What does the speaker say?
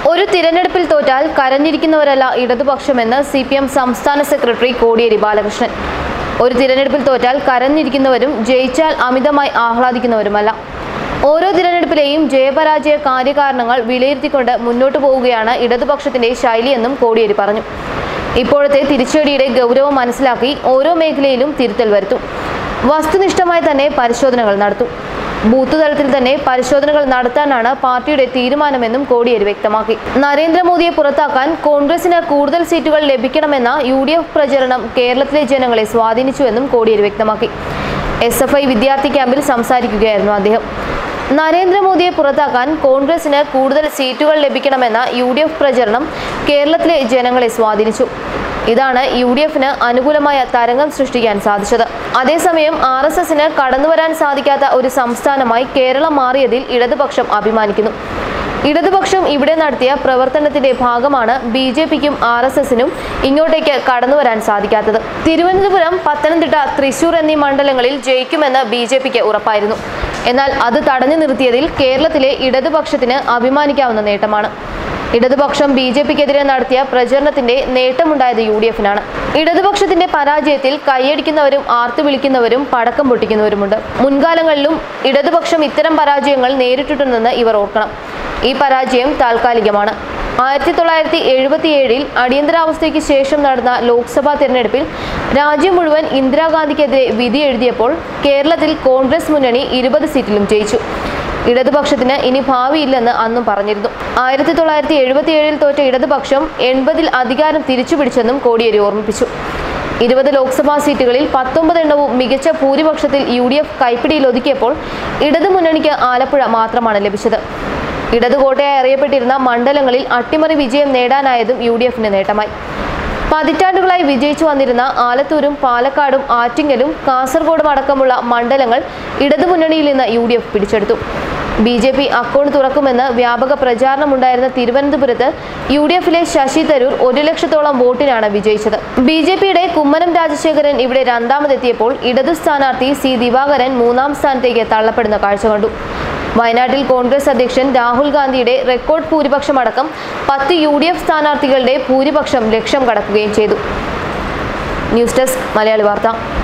ഒരു തിരഞ്ഞെടുപ്പിൽ തോറ്റാൽ കരഞ്ഞിരിക്കുന്നവരല്ല ഇടതുപക്ഷമെന്ന് സി പി എം സംസ്ഥാന സെക്രട്ടറി കോടിയേരി ബാലകൃഷ്ണൻ ഒരു തിരഞ്ഞെടുപ്പിൽ തോറ്റാൽ കരഞ്ഞിരിക്കുന്നവരും ജയിച്ചാൽ അമിതമായി ആഹ്ലാദിക്കുന്നവരുമല്ല ഓരോ തിരഞ്ഞെടുപ്പിലെയും ജയപരാജയ കാര്യകാരണങ്ങൾ വിലയിരുത്തിക്കൊണ്ട് മുന്നോട്ടു പോവുകയാണ് ഇടതുപക്ഷത്തിന്റെ ശൈലിയെന്നും കോടിയേരി പറഞ്ഞു ഇപ്പോഴത്തെ തിരിച്ചടിയുടെ ഗൗരവം മനസ്സിലാക്കി ഓരോ മേഖലയിലും തിരുത്തൽ വരുത്തും വസ്തുനിഷ്ഠമായി തന്നെ പരിശോധനകൾ നടത്തും ബൂത്ത് തലത്തിൽ തന്നെ പരിശോധനകൾ നടത്താനാണ് പാർട്ടിയുടെ തീരുമാനമെന്നും കോടിയേരി വ്യക്തമാക്കി നരേന്ദ്രമോദിയെ പുറത്താക്കാൻ കോൺഗ്രസിന് കൂടുതൽ സീറ്റുകൾ ലഭിക്കണമെന്ന യു ഡി എഫ് പ്രചരണം കേരളത്തിലെ ജനങ്ങളെ സ്വാധീനിച്ചുവെന്നും കോടിയേരി വ്യക്തമാക്കി എസ് എഫ് ഐ വിദ്യാർത്ഥി ക്യാമ്പിൽ സംസാരിക്കുകയായിരുന്നു അദ്ദേഹം നരേന്ദ്രമോദിയെ പുറത്താക്കാൻ കോൺഗ്രസിന് കൂടുതൽ സീറ്റുകൾ ലഭിക്കണമെന്ന യു ഡി എഫ് പ്രചരണം കേരളത്തിലെ ജനങ്ങളെ സ്വാധീനിച്ചു ഇതാണ് യു ഡി എഫിന് അനുകൂലമായ തരംഗം സൃഷ്ടിക്കാൻ സാധിച്ചത് അതേസമയം ആർ എസ് എസിന് കടന്നുവരാൻ സാധിക്കാത്ത ഒരു സംസ്ഥാനമായി കേരളം മാറിയതിൽ ഇടതുപക്ഷം അഭിമാനിക്കുന്നു ഇടതുപക്ഷം ഇവിടെ നടത്തിയ പ്രവർത്തനത്തിന്റെ ഭാഗമാണ് ബി ജെ പിക്കും ആർ എസ് എസിനും ഇങ്ങോട്ടേക്ക് കടന്നുവരാൻ സാധിക്കാത്തത് തിരുവനന്തപുരം പത്തനംതിട്ട തൃശൂർ എന്നീ മണ്ഡലങ്ങളിൽ ജയിക്കുമെന്ന് ബി ജെ പിക്ക് ഉറപ്പായിരുന്നു എന്നാൽ അത് തടഞ്ഞു നിർത്തിയതിൽ കേരളത്തിലെ ഇടതുപക്ഷത്തിന് അഭിമാനിക്കാവുന്ന നേട്ടമാണ് ഇടതുപക്ഷം ബി ജെ പിക്കെതിരെ നടത്തിയ പ്രചരണത്തിന്റെ നേട്ടമുണ്ടായത് യു ഡി എഫിനാണ് ഇടതുപക്ഷത്തിന്റെ പരാജയത്തിൽ കൈയടിക്കുന്നവരും ആർത്തു വിളിക്കുന്നവരും പടക്കം പൊട്ടിക്കുന്നവരുമുണ്ട് മുൻകാലങ്ങളിലും ഇടതുപക്ഷം ഇത്തരം പരാജയങ്ങൾ നേരിട്ടിട്ടുണ്ടെന്ന് ഇവർ ഓർക്കണം ഈ പരാജയം താൽക്കാലികമാണ് ആയിരത്തി തൊള്ളായിരത്തി എഴുപത്തിയേഴിൽ അടിയന്തരാവസ്ഥയ്ക്ക് ശേഷം നടന്ന ലോക്സഭാ തെരഞ്ഞെടുപ്പിൽ രാജ്യം മുഴുവൻ ഇന്ദിരാഗാന്ധിക്കെതിരെ വിധി എഴുതിയപ്പോൾ കേരളത്തിൽ കോൺഗ്രസ് മുന്നണി ഇരുപത് സീറ്റിലും ജയിച്ചു ഇടതുപക്ഷത്തിന് ഇനി ഭാവിയില്ലെന്ന് അന്നും പറഞ്ഞിരുന്നു ആയിരത്തി തൊള്ളായിരത്തി എഴുപത്തിയേഴിൽ തോറ്റ ഇടതുപക്ഷം എൺപതിൽ അധികാരം തിരിച്ചുപിടിച്ചെന്നും കോടിയേരി ഓർമ്മിപ്പിച്ചു ഇരുപത് ലോക്സഭാ സീറ്റുകളിൽ പത്തൊമ്പത് എണ്ണവും മികച്ച ഭൂരിപക്ഷത്തിൽ യു ഡി എഫ് കൈപ്പിടിയിൽ ഒതുക്കിയപ്പോൾ ഇടതുമുന്നണിക്ക് ആലപ്പുഴ മാത്രമാണ് ലഭിച്ചത് ഇടതുകോട്ടയായി അറിയപ്പെട്ടിരുന്ന മണ്ഡലങ്ങളിൽ അട്ടിമറി വിജയം നേടാനായതും യു ഡി എഫിന് നേട്ടമായി പതിറ്റാണ്ടുകളായി വിജയിച്ചു വന്നിരുന്ന ആലത്തൂരും പാലക്കാടും ആറ്റിങ്ങലും കാസർഗോഡും അടക്കമുള്ള മണ്ഡലങ്ങൾ ഇടതുമുന്നണിയിൽ നിന്ന് യു ഡി എഫ് പിടിച്ചെടുത്തു ബി ജെ പി അക്കൗണ്ട് തുറക്കുമെന്ന് വ്യാപക പ്രചാരണമുണ്ടായിരുന്ന തിരുവനന്തപുരത്ത് യു ഡി എഫിലെ ശശി തരൂർ ഒരു ലക്ഷത്തോളം വോട്ടിനാണ് വിജയിച്ചത് ബി ജെ പിയുടെ കുമ്മനം രാജശേഖരൻ ഇവിടെ രണ്ടാമതെത്തിയപ്പോൾ ഇടതു സ്ഥാനാർത്ഥി സി ദിവാകരൻ മൂന്നാം സ്ഥാനത്തേക്ക് തള്ളപ്പെടുന്ന കാഴ്ച കണ്ടു വയനാട്ടിൽ കോൺഗ്രസ് അധ്യക്ഷൻ രാഹുൽ ഗാന്ധിയുടെ റെക്കോർഡ് ഭൂരിപക്ഷമടക്കം പത്ത് യു ഡി എഫ് സ്ഥാനാർത്ഥികളുടെ ഭൂരിപക്ഷം ലക്ഷ്യം കടക്കുകയും ചെയ്തു ന്യൂസ് ഡെസ്ക് മലയാളി വാർത്ത